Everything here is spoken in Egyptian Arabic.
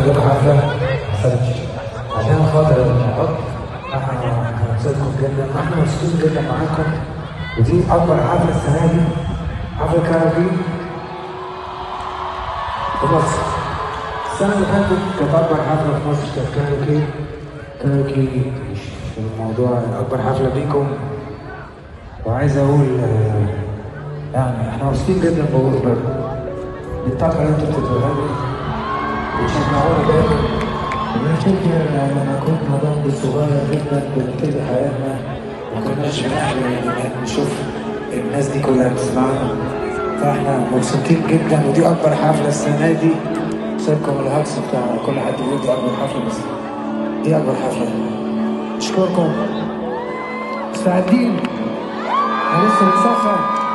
عندكم حفله ما حصلتش عشان خاطر الحب احنا هنبسطكم جدا احنا مبسوطين جدا معاكم ودي اكبر حفله السنه دي حفله كارابي في مصر السنه اللي فاتت كانت اكبر حفله في مصر كانت كاروكي كاروكي مش في الموضوع اكبر حفله بيكم وعايز اقول آه، يعني احنا مبسوطين جدا بقول بالطاقه اللي انتوا بتدوها لي بتشجعونا دايما بنفتكر لما كنا ضمن صغير جدا بنبتدي حياتنا ما كناش بنحلم ان نشوف الناس دي كلها بتسمعنا فاحنا مبسوطين جدا ودي اكبر حفله السنه دي سيبكم الهجص بتاع كل حد يقول دي اكبر حفله بس دي اكبر حفله اشكركم مستعدين احنا لسه بنسخن